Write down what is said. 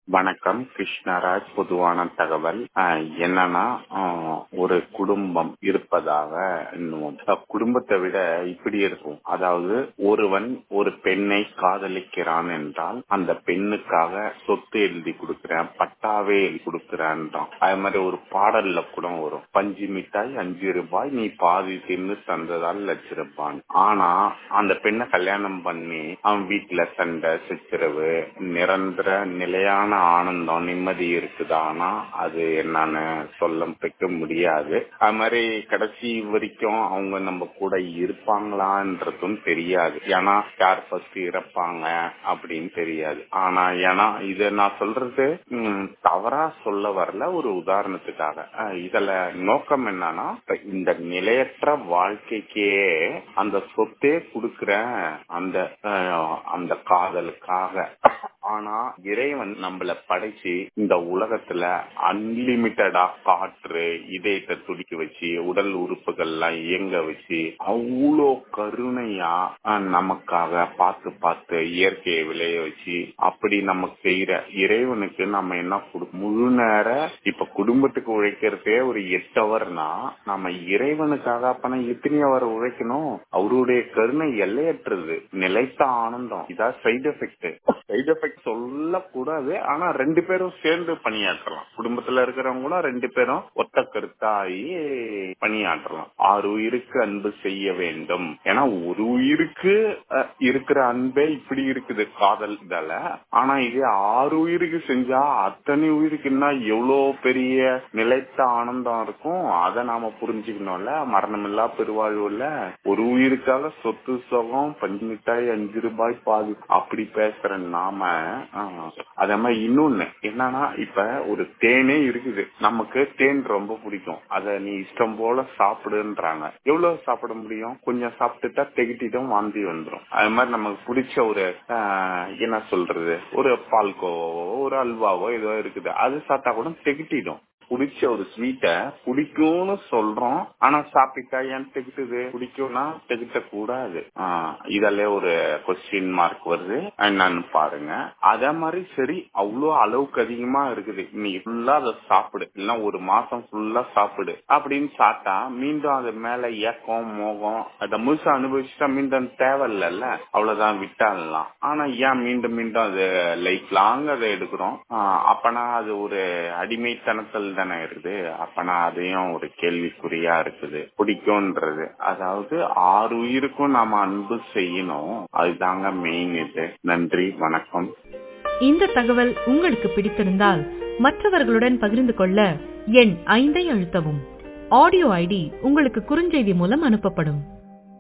வணக்கம் கிருஷ்ணராஜ் பொதுவான தகவல் அஹ், என்னன்னா அஹ், ஒரு குடும்பம் இருப்பதாக எண்ணுவோம் அஹ், குடும்பத்தை விட இப்படி இருக்கும் அதாவது ஒருவன் ஒரு பெண்ணை காதலிக்கிறான் என்றால் அந்த பெண்ணுக்காக சொத்து எழுதி கொடுக்கிறேன் பட்டாவே எழுதி கொடுக்கிறேன்றான் அது மாதிரி ஒரு பாடல்ல கூட வரும் பஞ்சு மிட்டாய் அஞ்சு ரூபாய் நீ பாதி தின்னு தந்ததால் லட்ச ரூபாய் ஆனா அந்த பெண்ணை கல்யாணம் பண்ணி அவன் வீட்டுல சண்டை சித்திரவு நிரந்தர நிலையான ஆனந்தம் நிம்மதி இருக்குதானா அது என்னன்னு சொல்ல வைக்க முடியாது அது மாதிரி கடைசி வரைக்கும் அவங்க நம்ம கூட இருப்பாங்களான்றதும் தெரியாது ஏன்னா யார் ஃபர்ஸ்ட் இறப்பாங்க அப்படின்னு தெரியாது ஆனா ஏன்னா இத நான் சொல்றது ம், தவறா சொல்ல வரல ஒரு உதாரணத்துக்காக அஹ், இதுல நோக்கம் என்னன்னா இப்ப இந்த நிலையற்ற வாழ்க்கைக்கே அந்த சொத்தே கொடுக்கிறேன் அந்த அஹ், அந்த காதலுக்காக ஆனா இறைவன் நம்மள படைச்சு இந்த உலகத்துல அன்லிமிட்டடா காற்று இதயத்தை துடிக்க வச்சு உடல் உறுப்புகள் எல்லாம் இயங்க வச்சு அவ்வளோ கருணையா அஹ், நமக்காக பார்த்து பார்த்து இயற்கையை விளைய வச்சு அப்படி நமக்கு செய்யற இறைவனுக்கு நம்ம என்ன கொடு முழு நேர இப்ப குடும்பத்துக்கு உழைக்கிறதே ஒரு எட்டு ஹவர்னா நம்ம இறைவனுக்காக அப்பனா எத்தனை ஹவர் உழைக்கணும் அவருடைய கருணை எல்லையற்றது நிலைத்த ஆனந்தம் இதான் சைடு எஃபெக்ட் சைடு எஃபெக்ட் சொல்லக்கூடாது ஆனா ரெண்டு பேரும் சேர்ந்து பணியாற்றலாம் குடும்பத்துல இருக்கிறவங்க கூட ரெண்டு பேரும் ஒத்த கருத்தாயி பணியாற்றலாம் ஆறு உயிருக்கு அன்பு செய்ய வேண்டும் ஏன்னா ஒரு உயிருக்கு அஹ், இருக்கிற அன்பே இப்படி இருக்குது காதல் இதால ஆனா இது ஆறு உயிருக்கு செஞ்சா அத்தனை உயிருக்குன்னா எவ்வளவு பெரிய நிலைத்த ஆனந்தம் இருக்கும் அதை நாம புரிஞ்சுக்கணும்ல மரணமில்லா பெருவாழ்வுல ஒரு உயிருக்காக சொத்து சுகம் பஞ்சு மிட்டாய் அஞ்சு ரூபாய் பாதி அப்படி பேசுற நாம ஆஹ், அதே மாதிரி இன்னொன்னு என்னன்னா இப்ப ஒரு தேனே இருக்குது நமக்கு தேன் ரொம்ப பிடிக்கும் அத நீ இஷ்டம் போல சாப்பிடுன்றாங்க எவ்வளவு சாப்பிட முடியும் கொஞ்சம் சாப்பிட்டுட்டா தெகிட்டிடும் வாந்தி வந்துரும் அது மாதிரி நமக்கு பிடிச்ச ஒரு ஆஹ், என்ன சொல்றது ஒரு பால்கோவாவோ ஒரு அல்வாவோ ஏதோ இருக்குது அது சாப்பிட்டா கூட தெகிட்டிடும் பிடிச்ச ஒரு ஸ்வீட்டை பிடிக்கும்னு சொல்றோம் ஆனா சாப்பிட்டா ஏன் தெகிட்டுது பிடிக்கும்னா தெகிட்ட கூடாது இதெல்லாம் ஒரு கொஸ்டின் மார்க் வருது என்னன்னு பாருங்க அதே மாதிரி சரி அவ்வளோ அளவுக்கு அதிகமா இருக்குது நீ ஃபுல்லா அதை சாப்பிடு இல்ல ஒரு மாசம் ஃபுல்லா சாப்பிடு அப்படின்னு சாப்பிட்டா மீண்டும் அது மேல ஏக்கம் மோகம் அதை முழுசா அனுபவிச்சுட்டா மீண்டும் தேவையில்லைல்ல அவ்வளவுதான் விட்டாலாம் ஆனா ஏன் மீண்டும் மீண்டும் அது லைஃப் லாங் அதை எடுக்கிறோம் ஆஹ் அப்பனா அது ஒரு அடிமைத்தனத்தில் தானே இருக்குது அப்பனா அதையும் ஒரு கேள்விக்குறியா இருக்குது பிடிக்கும்ன்றது அதாவது ஆறு உயிருக்கும் நாம அன்பு செய்யணும் அதுதாங்க மெயின் இது நன்றி வணக்கம் இந்த தகவல் உங்களுக்கு பிடித்திருந்தால் மற்றவர்களுடன் பகிர்ந்து கொள்ள எண் ஐந்தை அழுத்தவும் ஆடியோ ஐடி உங்களுக்கு குறுஞ்செய்தி மூலம் அனுப்பப்படும்